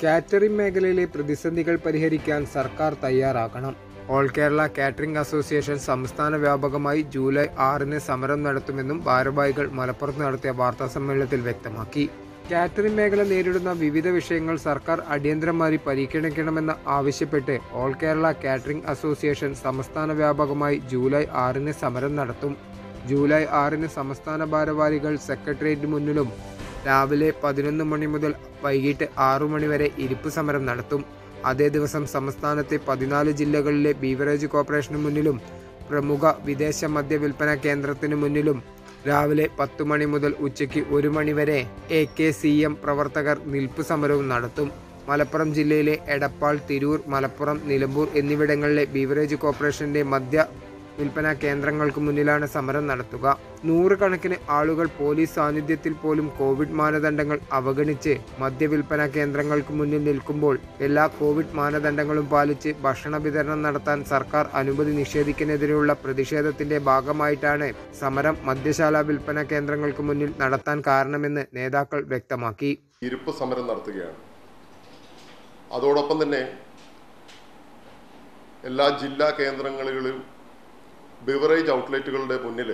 catering മേഖലയിലെ പ്രതിസന്ധികൾ പരിഹരിക്കാൻ സർക്കാർ തയ്യാറാകണം ഓൾ കേരള കാറ്ററിംഗ് അസോസിയേഷൻ സംസ്ഥാന വ്യാപകമായി ജൂലൈ ആറിന് സമരം നടത്തുമെന്നും ഭാരവാഹികൾ മലപ്പുറത്ത് നടത്തിയ വാർത്താസമ്മേളനത്തിൽ വ്യക്തമാക്കി കാറ്ററിംഗ് മേഖല നേരിടുന്ന വിവിധ വിഷയങ്ങൾ സർക്കാർ അടിയന്തരമായി പരിഗണിക്കണമെന്ന് ആവശ്യപ്പെട്ട് ഓൾ കേരള കാറ്ററിംഗ് അസോസിയേഷൻ സംസ്ഥാന വ്യാപകമായി ജൂലൈ ആറിന് സമരം നടത്തും ജൂലൈ ആറിന് സംസ്ഥാന ഭാരവാഹികൾ സെക്രട്ടേറിയറ്റ് മുന്നിലും രാവിലെ പതിനൊന്ന് മണി മുതൽ വൈകിട്ട് ആറു മണി വരെ ഇരിപ്പ് സമരം നടത്തും അതേ ദിവസം സംസ്ഥാനത്തെ പതിനാല് ജില്ലകളിലെ ബീവറേജ് കോർപ്പറേഷന് മുന്നിലും പ്രമുഖ വിദേശ മദ്യ വിൽപ്പന കേന്ദ്രത്തിന് മുന്നിലും രാവിലെ പത്തു മണി മുതൽ ഉച്ചയ്ക്ക് ഒരു മണി വരെ എ കെ സി എം പ്രവർത്തകർ നിൽപ്പ് സമരവും നടത്തും മലപ്പുറം ജില്ലയിലെ എടപ്പാൾ തിരൂർ മലപ്പുറം നിലമ്പൂർ എന്നിവിടങ്ങളിലെ ബീവറേജ് കോർപ്പറേഷന്റെ മദ്യ വിൽപ്പന കേന്ദ്രങ്ങൾക്ക് മുന്നിലാണ് സമരം നടത്തുക നൂറുകണക്കിന് ആളുകൾ പോലീസ് സാന്നിധ്യത്തിൽ പോലും കോവിഡ് മാനദണ്ഡങ്ങൾ അവഗണിച്ച് മദ്യവിൽപ്പന കേന്ദ്രങ്ങൾക്ക് മുന്നിൽ നിൽക്കുമ്പോൾ എല്ലാ കോവിഡ് മാനദണ്ഡങ്ങളും പാലിച്ച് ഭക്ഷണ വിതരണം നടത്താൻ സർക്കാർ അനുമതി നിഷേധിക്കുന്നതിനുള്ള പ്രതിഷേധത്തിന്റെ ഭാഗമായിട്ടാണ് സമരം മദ്യശാല വിൽപ്പന കേന്ദ്രങ്ങൾക്ക് മുന്നിൽ നടത്താൻ കാരണമെന്ന് നേതാക്കൾ വ്യക്തമാക്കി ഇരിപ്പ് സമരം നടത്തുകയാണ് അതോടൊപ്പം തന്നെ എല്ലാ ജില്ലാ കേന്ദ്രങ്ങളിലും ബിവറേജ് ഔട്ട്ലെറ്റുകളുടെ മുന്നിൽ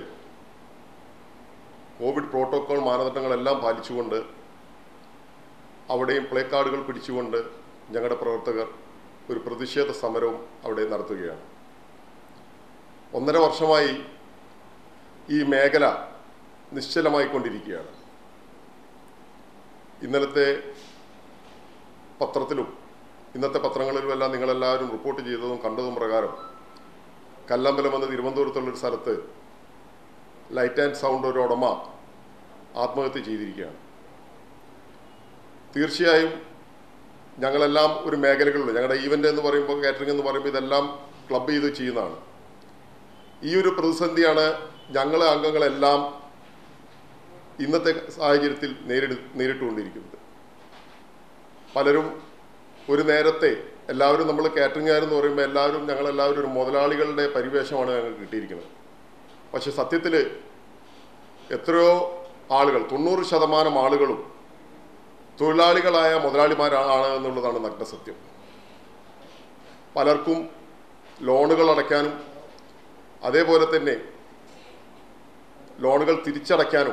കോവിഡ് പ്രോട്ടോക്കോൾ മാനദണ്ഡങ്ങളെല്ലാം പാലിച്ചുകൊണ്ട് അവിടെയും പ്ലേ കാർഡുകൾ പിടിച്ചുകൊണ്ട് ഞങ്ങളുടെ പ്രവർത്തകർ ഒരു പ്രതിഷേധ സമരവും അവിടെ നടത്തുകയാണ് ഒന്നര വർഷമായി ഈ മേഖല നിശ്ചലമായിക്കൊണ്ടിരിക്കുകയാണ് ഇന്നലത്തെ പത്രത്തിലും ഇന്നത്തെ പത്രങ്ങളിലുമെല്ലാം നിങ്ങളെല്ലാവരും റിപ്പോർട്ട് ചെയ്തതും കണ്ടതും പ്രകാരം കല്ലമ്പലം എന്ന തിരുവനന്തപുരത്തുള്ളൊരു സ്ഥലത്ത് ലൈറ്റ് ആൻഡ് സൗണ്ട് ഒരു ഉടമ ആത്മഹത്യ ചെയ്തിരിക്കുകയാണ് തീർച്ചയായും ഞങ്ങളെല്ലാം ഒരു മേഖലകളിൽ ഞങ്ങളുടെ ഈവൻ്റ് എന്ന് പറയുമ്പോൾ കാറ്ററിംഗ് എന്ന് പറയുമ്പോൾ ഇതെല്ലാം ക്ലബ് ചെയ്ത് ചെയ്യുന്നതാണ് ഈ ഒരു പ്രതിസന്ധിയാണ് ഞങ്ങളെ അംഗങ്ങളെല്ലാം ഇന്നത്തെ സാഹചര്യത്തിൽ നേരിട് നേരിട്ടുകൊണ്ടിരിക്കുന്നത് പലരും ഒരു നേരത്തെ എല്ലാവരും നമ്മൾ കാറ്ററിംഗുകാരെന്ന് പറയുമ്പോൾ എല്ലാവരും ഞങ്ങളെല്ലാവരും ഒരു മുതലാളികളുടെ പരിവേഷമാണ് ഞങ്ങൾക്ക് കിട്ടിയിരിക്കുന്നത് പക്ഷെ സത്യത്തിൽ എത്രയോ ആളുകൾ തൊണ്ണൂറ് ശതമാനം ആളുകളും തൊഴിലാളികളായ മുതലാളിമാരാണ് എന്നുള്ളതാണ് നഗ്ന സത്യം പലർക്കും ലോണുകൾ അടയ്ക്കാനും അതേപോലെ തന്നെ ലോണുകൾ തിരിച്ചടയ്ക്കാനും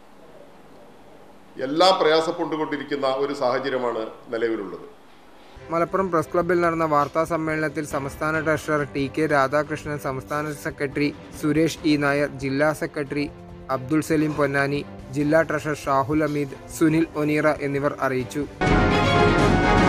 എല്ലാം പ്രയാസപ്പെട്ടുകൊണ്ടിരിക്കുന്ന ഒരു സാഹചര്യമാണ് നിലവിലുള്ളത് മലപ്പുറം പ്രസ് ക്ലബ്ബിൽ നടന്ന വാർത്താ സമ്മേളനത്തിൽ സംസ്ഥാന ട്രഷറർ ടി കെ രാധാകൃഷ്ണൻ സംസ്ഥാന സെക്രട്ടറി സുരേഷ് ഇ നായർ ജില്ലാ സെക്രട്ടറി അബ്ദുൾ സലീം പൊന്നാനി ജില്ലാ ട്രഷറർ ഷാഹുൽ അമീദ് സുനിൽ ഒനീറ എന്നിവർ അറിയിച്ചു